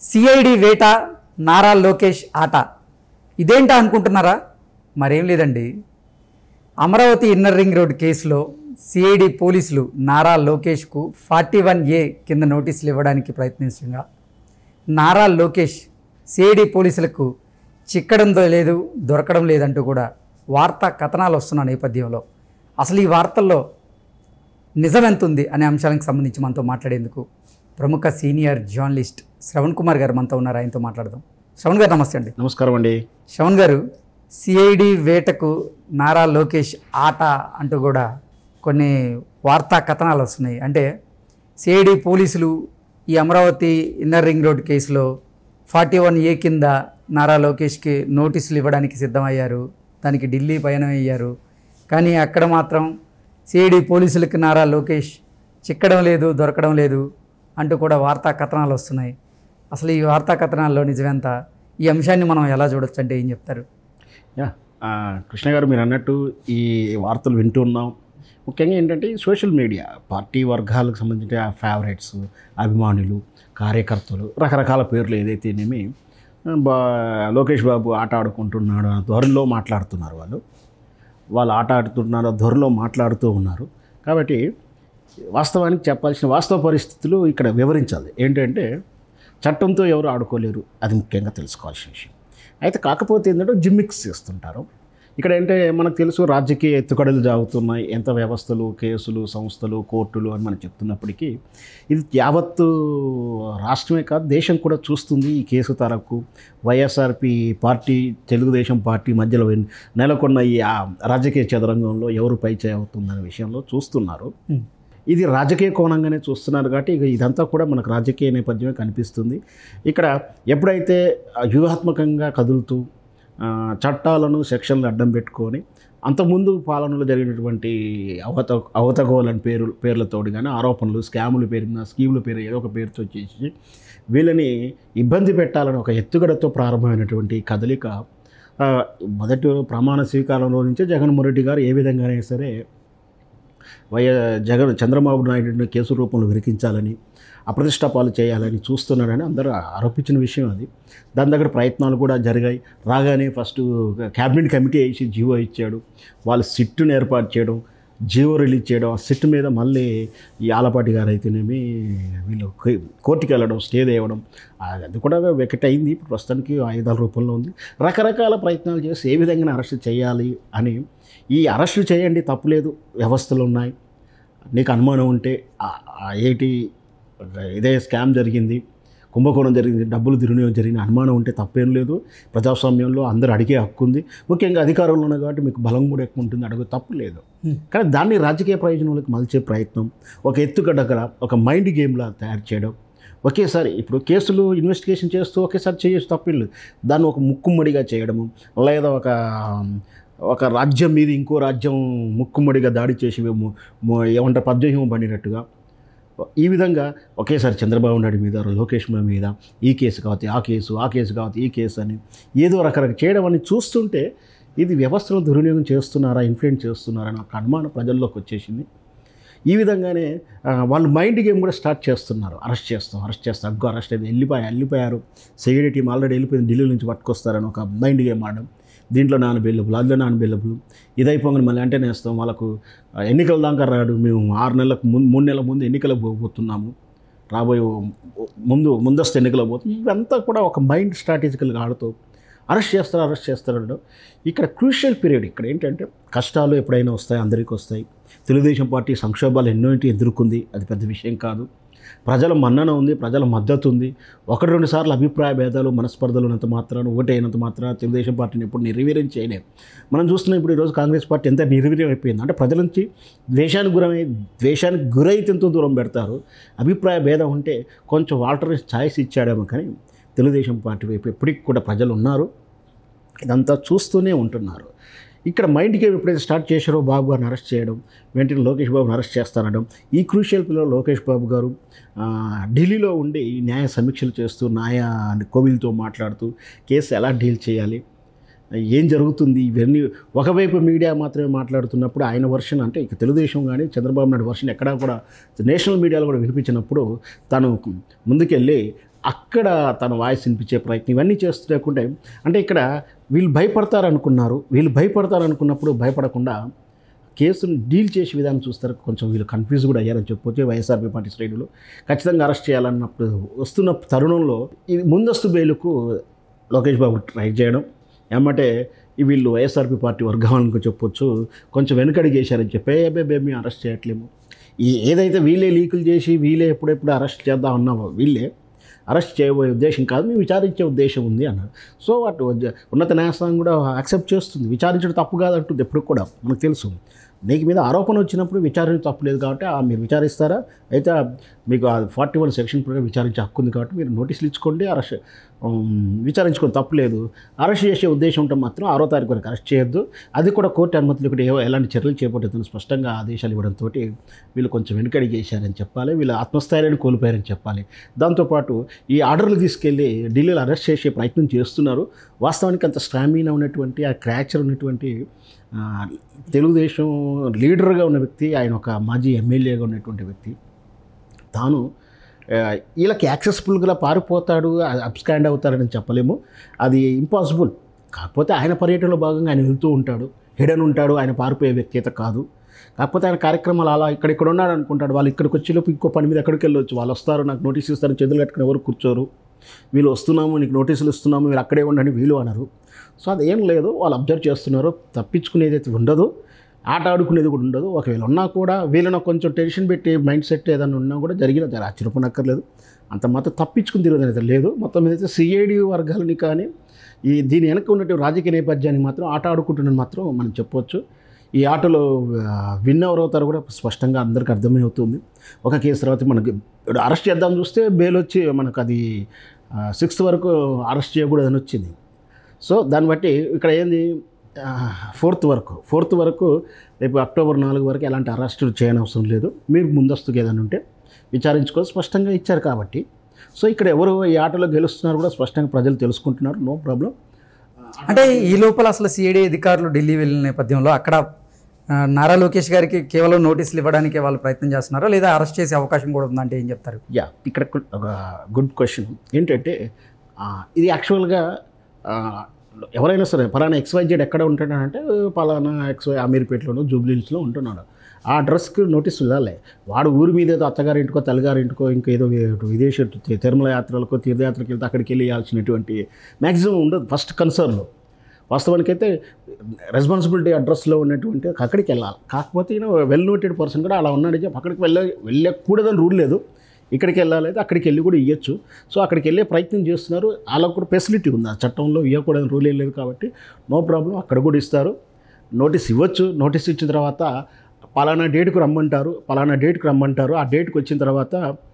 CID వేట నారా లోకేష్ ఆట ఇదేంటా అనుకుంటున్నారా మరేం లేదండి అమరావతి ఇన్నర్ రింగ్ రోడ్ కేసులో సిఐడి పోలీసులు నారా లోకేష్కు ఫార్టీ వన్ ఏ కింద నోటీసులు ఇవ్వడానికి ప్రయత్నించగా నారా లోకేష్ సిఐడి పోలీసులకు చిక్కడం లేదు దొరకడం లేదంటూ కూడా వార్తా కథనాలు వస్తున్న నేపథ్యంలో అసలు ఈ వార్తల్లో నిజం ఎంత ఉంది అనే అంశానికి సంబంధించి మనతో మాట్లాడేందుకు ప్రముఖ సీనియర్ జర్నలిస్ట్ శ్రవణ్ కుమార్ గారు మనతో ఉన్నారు ఆయనతో మాట్లాడదాం శ్రవణ్ గారు నమస్తే అండి నమస్కారం అండి శ్రవణ్ గారు సిఐడి వేటకు నారా లోకేష్ ఆట అంటూ కూడా కొన్ని వార్తా కథనాలు వస్తున్నాయి అంటే సిఐడి పోలీసులు ఈ అమరావతి ఇన్నర్ రింగ్ రోడ్ కేసులో ఫార్టీ వన్ ఏ కింద నారా లోకేష్కి నోటీసులు ఇవ్వడానికి సిద్ధమయ్యారు దానికి ఢిల్లీ పయనం అయ్యారు కానీ అక్కడ మాత్రం సిఐడి పోలీసులకు నారా లోకేష్ చిక్కడం లేదు దొరకడం లేదు అంటూ కూడా వార్తా కథనాలు వస్తున్నాయి అసలు ఈ వార్తా కథనాల్లో నిజమెంత ఈ అంశాన్ని మనం ఎలా చూడొచ్చు అంటే ఏం చెప్తారు యా ఆ, కృష్ణ గారు మీరు అన్నట్టు ఈ వార్తలు వింటున్నాం ముఖ్యంగా ఏంటంటే ఈ సోషల్ మీడియా పార్టీ వర్గాలకు సంబంధించిన ఫేవరెట్స్ అభిమానులు కార్యకర్తలు రకరకాల పేర్లు ఏదైతేనేమి బా లోకేష్ బాబు ఆట ఆడుకుంటున్నాడు అన్న ధోరణిలో మాట్లాడుతున్నారు వాళ్ళు వాళ్ళు ఆట ఆడుతున్నారో ధోరణిలో మాట్లాడుతూ ఉన్నారు కాబట్టి వాస్తవానికి చెప్పాల్సిన వాస్తవ పరిస్థితులు ఇక్కడ వివరించాలి ఏంటంటే చట్టంతో ఎవరు ఆడుకోలేరు అది ముఖ్యంగా తెలుసుకోవాల్సిన విషయం అయితే కాకపోతే ఏంటంటే జిమ్మిక్స్ చేస్తుంటారు ఇక్కడ ఏంటంటే మనకు తెలుసు రాజకీయ ఎత్తుకడలు జాగుతున్నాయి ఎంత వ్యవస్థలు కేసులు సంస్థలు కోర్టులు అని మనం చెప్తున్నప్పటికీ ఇది యావత్తు రాష్ట్రమే కాదు దేశం కూడా చూస్తుంది ఈ కేసు తరకు వైఎస్ఆర్పి పార్టీ తెలుగుదేశం పార్టీ మధ్యలో ఎన్- నెలకొన్న ఈ ఆ రాజకీయ చదరంగంలో ఎవరు పై అవుతుందనే విషయంలో చూస్తున్నారు Hmm. ఇది రాజకీయ కోణంగానే చూస్తున్నారు కాబట్టి ఇక ఇదంతా కూడా మనకు రాజకీయ నేపథ్యమే కనిపిస్తుంది ఇక్కడ ఎప్పుడైతే ఆ వ్యూహాత్మకంగా కదులుతూ ఆ, చట్టాలను సెక్షన్లు అడ్డం పెట్టుకొని అంతకుముందు పాలనలో జరిగినటువంటి అవత అవతగోలని పేరు పేర్లతోటి కానీ ఆరోపణలు స్కాముల పేరు మీద స్కీముల పేరు ఏదో ఒక పేరుతో చేసి వీళ్ళని ఇబ్బంది పెట్టాలని ఒక ఎత్తుగడతో ప్రారంభమైనటువంటి కదలిక ఆ, మొదటి ప్రమాణ స్వీకారంలో నుంచే జగన్మోహన్ రెడ్డి గారు ఏ విధంగానే సరే వైఎ జగన్ చంద్రబాబు నాయుడుని కేసు రూపంలో విరికించాలని అప్రతిష్టాపాలు చేయాలని చూస్తున్నాడని అందరూ ఆరోపించిన విషయం అది దాని దగ్గర ప్రయత్నాలు కూడా జరిగాయి రాగానే ఫస్ట్ క్యాబినెట్ కమిటీ వేసి జీవో ఇచ్చాడు వాళ్ళు సిట్టును ఏర్పాటు చేయడం జీవో రిలీజ్ చేయడం ఆ సిట్ మీద మళ్ళీ ఈ ఆలపాటి గారు అయితేనేమి వీళ్ళు కో- కోర్టుకి వెళ్ళడం స్టే తేవడం అది కూడా వెకట్ అయింది ఇప్పుడు ప్రస్తుతానికి ఆయుధాల రూపంలో ఉంది రకరకాల ప్రయత్నాలు చేసి ఏ విధంగా అరెస్ట్ చేయాలి అని ఈ అరెస్టు చేయండి తప్పులేదు వ్యవస్థలు ఉన్నాయి నీకు అనుమానం ఉంటే ఆ- ఆ ఏంటి ఇదే స్కామ్ జరిగింది కుంభకోణం జరిగింది డబ్బులు దుర్వినియోగం జరిగిన అనుమానం ఉంటే తప్పేం లేదు ప్రజాస్వామ్యంలో అందరూ అడిగే హక్కు ఉంది ముఖ్యంగా అధికారంలో ఉన్న కాబట్టి మీకు బలం కూడా ఎక్కువ ఉంటుంది అడుగు తప్పు లేదు Hmm. కానీ దాన్ని రాజకీయ ప్రయోజనాలకు మలిచే ప్రయత్నం ఒక ఎత్తుగడ్డగల ఒక మైండ్ గేమ్లా తయారు చేయడం ఒకేసారి ఇప్పుడు కేసులు ఇన్వెస్టిగేషన్ చేస్తూ ఒకేసారి చేయొచ్చు తప్పిల్లు దాన్ని ఒక ముక్కుమ్మడిగా చేయడము లేదా ఒక ఒక రాజ్యం మీద ఇంకో రాజ్యం ముక్కుమ్మడిగా దాడి చేసి ము- ము- ఏమంటారు పద్మహ్యం పండినట్టుగా ఈ విధంగా ఒకేసారి చంద్రబాబు నాయుడు మీద లోకేష్ బాబు మీద ఈ కేసు కావచ్చు ఆ కేసు ఆ కేసు కావచ్చు ఈ కేసు అని ఏదో రకరకాల చేయడం అని చూస్తుంటే ఇది వ్యవస్థను దుర్వినియోగం చేస్తున్నారా ఇన్ఫ్లుయెన్స్ చేస్తున్నారా అని ఒక అనుమానం ప్రజల్లోకి వచ్చేసింది ఈ విధంగానే ఆ, వాళ్ళు మైండ్ గేమ్ కూడా స్టార్ట్ చేస్తున్నారు అరెస్ట్ చేస్తాం అరెస్ట్ చేస్తాం అగ్గో అరెస్ట్ అయింది వెళ్ళిపోయి వెళ్ళిపోయారు సెక్యూరిటీ టీం ఆల్రెడీ వెళ్ళిపోయింది ఢిల్లీ నుంచి పట్టుకొస్తారని ఒక మైండ్ గేమ్ ఆడడం దీంట్లో నాన్ బెల్లబుల్ అందులో నాన్ బెల్లబుల్ ఇది అయిపోగానే మళ్ళీ అంటే నేస్తాం వాళ్ళకు ఆ, ఎన్నికల దాకా రాడు మేము ఆరు నెలలకు ముందు మూడు నెలల ముందు ఎన్నికలకు పోతున్నాము రాబోయే ముందు ముందస్తు ఎన్నికలకు పోతుంది ఇవంతా కూడా ఒక మైండ్ స్ట్రాటజికల్గా ఆడుతూ అరెస్ట్ చేస్తారు అరెస్ట్ చేస్తారు అనడం ఇక్కడ క్రూషియల్ పీరియడ్ ఇక్కడ ఏంటంటే కష్టాలు ఎప్పుడైనా వస్తాయి అందరికీ వస్తాయి తెలుగుదేశం పార్టీ సంక్షోభాలు ఎన్నోటి ఎదుర్కొంది అది పెద్ద విషయం కాదు ప్రజల మన్నన ఉంది ప్రజల మద్దతు ఉంది ఒకటి రెండు సార్లు అభిప్రాయ భేదాలు మనస్పర్ధలు ఉన్నంత మాత్రాన ఓటైనంత మాత్రాన తెలుగుదేశం పార్టీని ఎప్పుడు నిర్వీర్యం చేయలేం మనం చూస్తున్నాం ఇప్పుడు ఈరోజు కాంగ్రెస్ పార్టీ ఎంత నిర్వీర్యం అయిపోయింది అంటే ప్రజల నుంచి ద్వేషానికి గురై ద్వేషానికి గురైతే ఎంతో దూరం పెడతారు అభిప్రాయ భేదం ఉంటే కొంచెం ఆల్టర్నేట్ ఛాయిస్ ఇచ్చాడేమో కానీ తెలుగుదేశం పార్టీ వైపు ఎప్పటికి కూడా ప్రజలు ఉన్నారు ఇదంతా చూస్తూనే ఉంటున్నారు ఇక్కడ మైండ్ గేమ్ ఎప్పుడైతే స్టార్ట్ చేశారో బాబు గారిని అరెస్ట్ చేయడం వెంటనే లోకేష్ బాబుని అరెస్ట్ చేస్తానడం ఈ క్రూషియల్ పిల్లలు లోకేష్ బాబు గారు ఆ, ఢిల్లీలో ఉండి న్యాయ సమీక్షలు చేస్తూ న్యాయ కోవిల్తో మాట్లాడుతూ కేసు ఎలా డీల్ చేయాలి ఏం జరుగుతుంది ఇవన్నీ ఒకవైపు మీడియా మాత్రమే మాట్లాడుతున్నప్పుడు ఆయన వర్షన్ అంటే ఇక తెలుగుదేశం కానీ చంద్రబాబు నాయుడు వర్షన్ ఎక్కడా కూడా నేషనల్ మీడియాలో కూడా వినిపించినప్పుడు తను ముందుకెళ్ళి అక్కడ తన వాయిస్ వినిపించే ప్రయత్నం ఇవన్నీ చేస్తూ లేకుంటే అంటే ఇక్కడ వీళ్ళు భయపడతారు అనుకున్నారు వీళ్ళు భయపడతారు అనుకున్నప్పుడు భయపడకుండా కేసును డీల్ చేసే విధానం చూస్తారు కొంచెం వీళ్ళు కన్ఫ్యూజ్ కూడా అయ్యారని చెప్పొచ్చు వైఎస్ఆర్పీ పార్టీ శ్రేణులు ఖచ్చితంగా అరెస్ట్ చేయాలన్నప్పుడు వస్తున్న తరుణంలో ఇది ముందస్తు బెయిల్కు లోకేష్ బాబు ట్రై చేయడం ఏమంటే ఈ వీళ్ళు వైఎస్ఆర్పీ పార్టీ వర్గాలను చెప్పొచ్చు కొంచెం వెనకడి చేశారని చెప్పి "ఏ బే బే మేము అరెస్ట్ చేయట్లేము ఈ ఏదైతే వీళ్ళే లీకులు చేసి వీళ్ళే ఎప్పుడెప్పుడు అరెస్ట్ చేద్దాం అన్నామో వీళ్ళే అరెస్ట్ చేయబోయే ఉద్దేశం కాదు మేము విచారించే ఉద్దేశం ఉంది అన్నారు సో అటు ఉద్ద- ఉన్నత న్యాయస్థానం కూడా యాక్సెప్ట్ చేస్తుంది విచారించడం తప్పు కాదంటుంది ఎప్పుడు కూడా మనకు తెలుసు నీకు మీద ఆరోపణ వచ్చినప్పుడు విచారణ తప్పు లేదు కాబట్టి ఆ మీరు విచారిస్తారా అయితే మీకు ఆ ఫార్టీ వన్ సెక్షన్ ప్రకారం విచారించే హక్కు ఉంది కాబట్టి మీరు నోటీసులు ఇచ్చుకోండి అరెస్ట్ విచారించుకొని తప్పు లేదు అరెస్ట్ చేసే ఉద్దేశం ఉంటే మాత్రం ఆరో తారీఖు వరకు అరెస్ట్ చేయొద్దు అది కూడా కోర్టు అనుమతులు కూడా ఏవో ఎలాంటి చర్యలు చేపట్టదని స్పష్టంగా ఆదేశాలు ఇవ్వడంతో వీళ్ళు కొంచెం వెనుకడి చేశారని చెప్పాలి వీళ్ళు ఆత్మస్థైర్యాన్ని కోల్పోయారని చెప్పాలి దాంతోపాటు ఈ ఆర్డర్లు తీసుకెళ్ళి ఢిల్లీలో అరెస్ట్ చేసే ప్రయత్నం చేస్తున్నారు వాస్తవానికి అంత స్టామినా ఉన్నటువంటి ఆ క్రాచర్ ఉన్నటువంటి ఆ, తెలుగుదేశం లీడర్గా ఉన్న వ్యక్తి ఆయన ఒక మాజీ ఎమ్మెల్యేగా ఉన్నటువంటి వ్యక్తి తాను ఆ, వీళ్ళకి యాక్సెసిబుల్గా పారిపోతాడు అబ్స్కాండ్ అవుతాడని చెప్పలేము అది ఇంపాసిబుల్ కాకపోతే ఆయన పర్యటనలో భాగంగా ఆయన వెళ్తూ ఉంటాడు హిడన్ ఉంటాడు ఆయన పారిపోయే వ్యక్తి అయితే కాదు కాకపోతే ఆయన కార్యక్రమాలు అలా ఇక్కడ ఇక్కడ ఉన్నాడు అనుకుంటాడు వాళ్ళు ఇక్కడికి వచ్చేలోపు ఇంకో పని మీద ఎక్కడికి వెళ్ళొచ్చు వాళ్ళు వస్తారు నాకు నోటీస్ ఇస్తారు చేతులు కట్టుకుని ఎవరు కూర్చోరు వీళ్ళు వస్తున్నాము నీకు నోటీసులు ఇస్తున్నాము మీరు అక్కడే ఉండండి వీళ్ళు అనరు సో అదేం లేదు వాళ్ళు అబ్జర్వ్ చేస్తున్నారు తప్పించుకునేది అయితే ఉండదు ఆట ఆడుకునేది కూడా ఉండదు ఒకవేళ ఉన్నా కూడా వీళ్ళని కొంచెం టెన్షన్ పెట్టి మైండ్ సెట్ ఏదైనా ఉన్నా కూడా జరిగిన జర ఆశ్చర్యపడక్కర్లేదు అంత మాత్రం తప్పించుకుని తిరగదని అయితే లేదు మొత్తం మీద అయితే సిఐడి వర్గాలని కానీ ఈ దీని వెనక ఉన్నటువంటి రాజకీయ నేపథ్యాన్ని మాత్రం ఆట ఆడుకుంటున్నది మాత్రం మనం చెప్పొచ్చు ఈ ఆటలో విన్ ఎవరు అవుతారో కూడా స్పష్టంగా అందరికీ అర్థమవుతుంది ఒక కేసు తర్వాత మనకి ఇప్పుడు అరెస్ట్ చేద్దాం చూస్తే బెయిల్ వచ్చి మనకు అది సిక్స్త్ వరకు అరెస్ట్ చేయకూడదని వచ్చింది సో దాన్ని బట్టి ఇక్కడ ఏంది ఫోర్త్ వరకు ఫోర్త్ వరకు రేపు అక్టోబర్ నాలుగు వరకు ఎలాంటి అరెస్టులు చేయనవసరం లేదు మీరు ముందస్తుగా ఏదైనా ఉంటే విచారించుకో స్పష్టంగా ఇచ్చారు కాబట్టి సో ఇక్కడ ఎవరు ఈ ఆటలో గెలుస్తున్నారు కూడా స్పష్టంగా ప్రజలు తెలుసుకుంటున్నారు నో ప్రాబ్లం అంటే ఈ లోపల అసలు సిఐడి అధికారులు ఢిల్లీ వెళ్ళిన నేపథ్యంలో అక్కడ ఆ, నారా లోకేష్ గారికి కేవలం నోటీసులు ఇవ్వడానికి వాళ్ళు ప్రయత్నం చేస్తున్నారా లేదా అరెస్ట్ చేసే అవకాశం కూడా ఉందంటే ఏం చెప్తారు యా ఇక్కడ కు- ఒక గుడ్ క్వశ్చన్ ఏంటంటే ఆ, ఇది యాక్చువల్గా ఆ, ఎవరైనా సరే పలానా ఎక్స్వైజెడ్ ఎక్కడ ఉంటాడంటే పలానా ఎక్స్వై అమీర్పేటలోనో జూబ్లీహిల్స్లో ఉంటున్నాడు ఆ అడ్రస్కి నోటీస్ వెళ్ళాలి వాడు ఊరి మీద ఏదో అత్తగారింటికో తల్లిగారింటికో ఇంకా ఏదో విదేశీ తి- తిరుమల యాత్రలకో తీర్థయాత్రకి వెళ్తే అక్కడికి వెళ్ళి ఇవ్వాల్సినటువంటి మ్యాక్సిమం ఉండదు ఫస్ట్ కన్సర్న్ వాస్తవానికి అయితే రెస్పాన్సిబిలిటీ అడ్రస్లో ఉన్నటువంటి అక్కడికి వెళ్ళాలి కాకపోతే ఈయన వెల్ నోటెడ్ పర్సన్ కూడా అలా ఉన్నాడు చెప్పి అక్కడికి వెళ్ళ వెళ్ళకూడదని రూల్ లేదు ఇక్కడికి వెళ్ళాలి అయితే అక్కడికి వెళ్ళి కూడా ఇవ్వచ్చు సో అక్కడికి వెళ్ళే ప్రయత్నం చేస్తున్నారు వాళ్ళకు కూడా ఫెసిలిటీ ఉంది ఆ చట్టంలో ఇవ్వకూడదని రూల్ ఏం లేదు కాబట్టి నో ప్రాబ్లం అక్కడ కూడా ఇస్తారు నోటీస్ ఇవ్వచ్చు నోటీస్ ఇచ్చిన తర్వాత పలానా డేట్కు రమ్మంటారు పలానా డేట్కి రమ్మంటారు ఆ డేట్కి వచ్చిన తర్వాత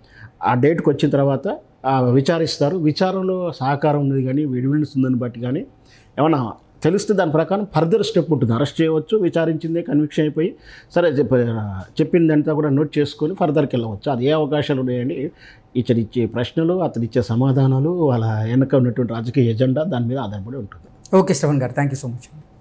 ఆ డేట్కి వచ్చిన తర్వాత ఆ, విచారిస్తారు విచారణలో సహకారం ఉంది కానీ ఎవిడెన్స్ ఉందని బట్టి కానీ ఏమన్నా తెలిస్తే దాని ప్రకారం ఫర్దర్ స్టెప్ ఉంటుంది అరెస్ట్ చేయవచ్చు విచారించిందే కన్విక్షన్ అయిపోయి సరే చెప్ప చెప్పిందంతా కూడా నోట్ చేసుకొని ఫర్దర్కి వెళ్ళవచ్చు అది ఏ అవకాశాలు ఉన్నాయని ఇతను ఇచ్చే ప్రశ్నలు అతను ఇచ్చే సమాధానాలు వాళ్ళ వెనక ఉన్నటువంటి రాజకీయ ఎజెండా దాని మీద ఆధారపడి ఉంటుంది ఓకే శ్రవణ్ గారు థ్యాంక్ యూ సో మచ్